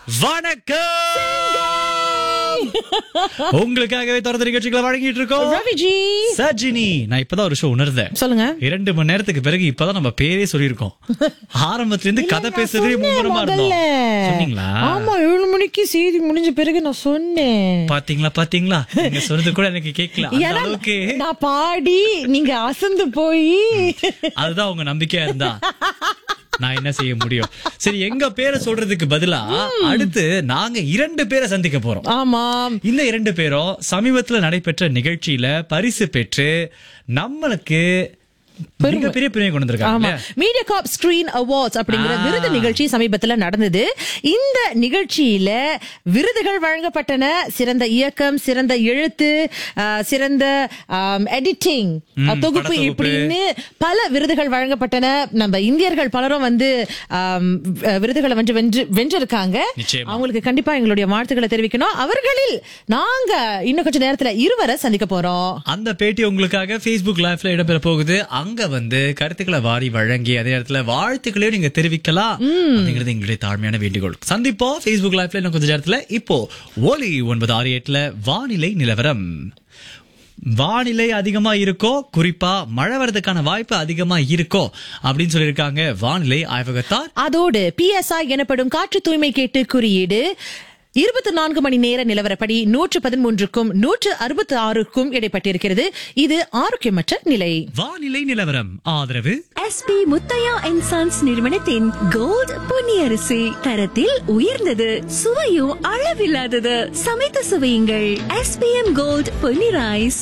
வணக்கம் உங்களுக்காகவே தொடர்ந்து நிகழ்ச்சிகளை வழங்கிட்டு இருக்கோம் ரவிஜி சஜினி நான் இப்பதான் ஒரு விஷயம் உணர்ந்தேன் சொல்லுங்க இரண்டு மணி நேரத்துக்கு பிறகு இப்பதான் நம்ம பேரே சொல்லியிருக்கோம் ஆரம்பத்துல இருந்து கதை பேசுறதே மும்முரமா இருந்தோம் சொன்னீங்களா ஆமா ஏழு மணிக்கு செய்தி முடிஞ்ச பிறகு நான் சொன்னேன் பாத்தீங்களா பாத்தீங்களா நீங்க சொன்னது கூட எனக்கு கேட்கல அந்த ஏன்னா, அளவுக்கு நான் பாடி நீங்க அசந்து போய் அதுதான் உங்க நம்பிக்கையா இருந்தா நான் என்ன செய்ய முடியும் சரி எங்க பேரை சொல்றதுக்கு பதிலா அடுத்து நாங்க இரண்டு பேரை சந்திக்க போறோம் ஆமாம் இந்த இரண்டு பேரும் சமீபத்துல நடைபெற்ற நிகழ்ச்சியில பரிசு பெற்று நம்மளுக்கு மிகப்பெரிய பெருமை கொண்டு வந்திருக்காங்க ஆமா இல்லையா? மீடியா காப் ஸ்கிரீன் அவார்ட்ஸ் அப்படிங்கிற ஆ. விருது நிகழ்ச்சி சமீபத்துல நடந்தது இந்த நிகழ்ச்சியில விருதுகள் வழங்கப்பட்டன சிறந்த இயக்கம் சிறந்த எழுத்து ஆ, சிறந்த எடிட்டிங் ம், தொகுப்பு படத்தொகுப்பு. இப்படின்னு பல விருதுகள் வழங்கப்பட்டன நம்ம இந்தியர்கள் பலரும் வந்து ஆம், வி- விருதுகளை வந்து வென்று வென்றிருக்காங்க நிச்சயமா. அவங்களுக்கு கண்டிப்பா எங்களுடைய வாழ்த்துக்களை தெரிவிக்கணும் அவர்களில் நாங்க இன்னும் கொஞ்ச நேரத்துல இருவரை சந்திக்க போறோம் அந்த பேட்டி உங்களுக்காக Facebook லைவ்ல இடம்பெற போகுது அங்க வந்து கருத்துக்களை வாரி வழங்கி அதே நேரத்துல வாழ்த்துக்களையும் நீங்க தெரிவிக்கலாம் அப்படிங்கிறது எங்களுடைய தாழ்மையான வேண்டுகோள் சந்திப்போம் Facebook லைவ்ல இன்னும் கொஞ்ச நேரத்துல இப்போ ஒலி ஒன்பது ஆறு எட்டுல வானிலை நிலவரம் வானிலை அதிகமா இருக்கோ குறிப்பா மழை வர்றதுக்கான வாய்ப்பு அதிகமா இருக்கோ அப்படின்னு சொல்லியிருக்காங்க வானிலை ஆய்வகத்தார் அதோடு பிஎஸ்ஐ எனப்படும் காற்று தூய்மை கேட்டு குறியீடு இருபத்தி நான்கு மணி நேர நிலவரப்படி நூற்று பதிமூன்றுக்கும் நூற்று அறுபத்தி ஆறுக்கும் இடைப்பட்டிருக்கிறது இது ஆரோக்கியமற்ற நிலை வானிலை நிலவரம் ஆதரவு எஸ்பி முத்தையா அண்ட் சன்ஸ் நிறுவனத்தின் கோல்ட் பொன்னியரிசி தரத்தில் உயர்ந்தது சுவையும் அளவில்லாதது சமைத்து சுவையுங்கள் எஸ்பிஎம் கோல்ட் பொன்னி ரைஸ்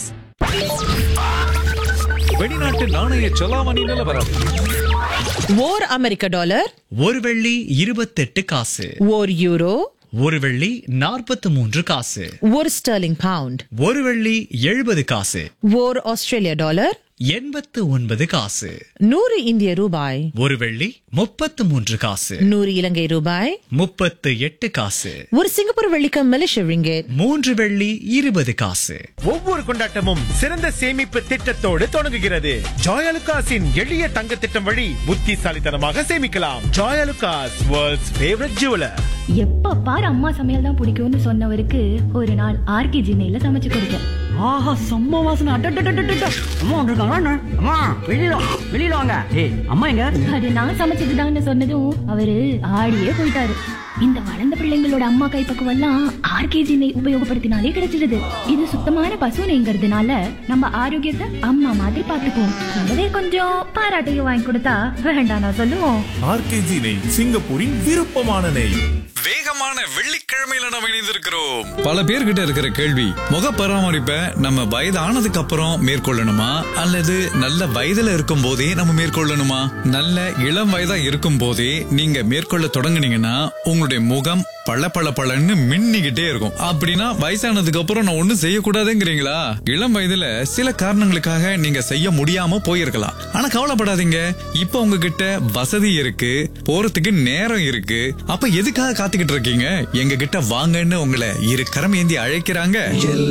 வெளிநாட்டு நாணய செலாவணி நிலவரம் ஓர் அமெரிக்க டாலர் ஒரு வெள்ளி இருபத்தெட்டு காசு ஓர் யூரோ ஒரு வெள்ளி நாற்பத்தி மூன்று காசு ஒரு ஸ்டெர்லிங் பவுண்ட் ஒரு வெள்ளி எழுபது காசு ஓர் ஆஸ்திரேலிய டாலர் எண்பத்து ஒன்பது காசு நூறு இந்திய ரூபாய் ஒரு வெள்ளி முப்பத்து மூன்று காசு நூறு இலங்கை ரூபாய் முப்பத்து எட்டு காசு ஒரு சிங்கப்பூர் வெள்ளிக்கு மலேசிய ரிங்கெட் மூன்று வெள்ளி இருபது காசு ஒவ்வொரு கொண்டாட்டமும் சிறந்த சேமிப்பு திட்டத்தோடு தொடங்குகிறது ஜாயலுகாஸின் எளிய தங்க திட்டம் வழி புத்திசாலித்தனமாக சேமிக்கலாம் ஜாயலுகாஸ் வேர்ல்ட்ஸ் ஃபேவரட் ஜுவலர் எப்ப பாரு அம்மா சமையல் தான் பிடிக்கும்னு சொன்னவருக்கு ஒரு நாள் ஆர்கே ஜினையில சமைச்சு கொடுத்தேன் ஆஹா செம்ம வாசனை அட்டட்டட்டட்டட்ட அம்மா வந்திருக்காங்களா என்ன? அம்மா வெளியில வா, வெளியில வாங்க ஏய் அம்மா எங்க அது நான் சமைச்சதுதான்னு சொன்னதும் அவரு ஆடியே போயிட்டாரு இந்த வளர்ந்த பிள்ளைங்களோட அம்மா கைப்பக்குவம் எல்லாம் ஆர்கேஜி நெய் உபயோகப்படுத்தினாலே கிடைச்சிடுது இது சுத்தமான பசு நெய்ங்கிறதுனால நம்ம ஆரோக்கியத்தை அம்மா மாதிரி பாத்துக்குவோம் கூடவே கொஞ்சம் பாராட்டையும் வாங்கி கொடுத்தா வேண்டாம் நான் சொல்லுவோம் ஆர்கேஜி நெய் சிங்கப்பூரின் விருப்பமான நெய் வேகமான வெள்ளிக்கிழமையில நம்ம இணைந்திருக்கிறோம் பல பேர்கிட்ட இருக்கிற கேள்வி முக பராமரிப்பை நம்ம வயதானதுக்கு அப்புறம் மேற்கொள்ளணுமா அல்லது நல்ல வயதுல இருக்கும் போதே நம்ம மேற்கொள்ளணுமா நல்ல இளம் வயதா இருக்கும் போதே நீங்க மேற்கொள்ள தொடங்குனீங்கன்னா உங்களுடைய முகம் பள பள பளன்னு மின்னிக்கிட்டே இருக்கும் அப்படின்னா வயசானதுக்கு அப்புறம் நான் ஒண்ணும் செய்யக்கூடாதுங்கிறீங்களா இளம் வயதுல சில காரணங்களுக்காக நீங்க செய்ய முடியாம போயிருக்கலாம் ஆனா கவலைப்படாதீங்க இப்ப உங்ககிட்ட வசதி இருக்கு போறதுக்கு நேரம் இருக்கு அப்ப எதுக்காக காத்துக்கிட்டு இருக்கீங்க எங்க கிட்ட வாங்கன்னு உங்களை இரு கரம் ஏந்தி அழைக்கிறாங்க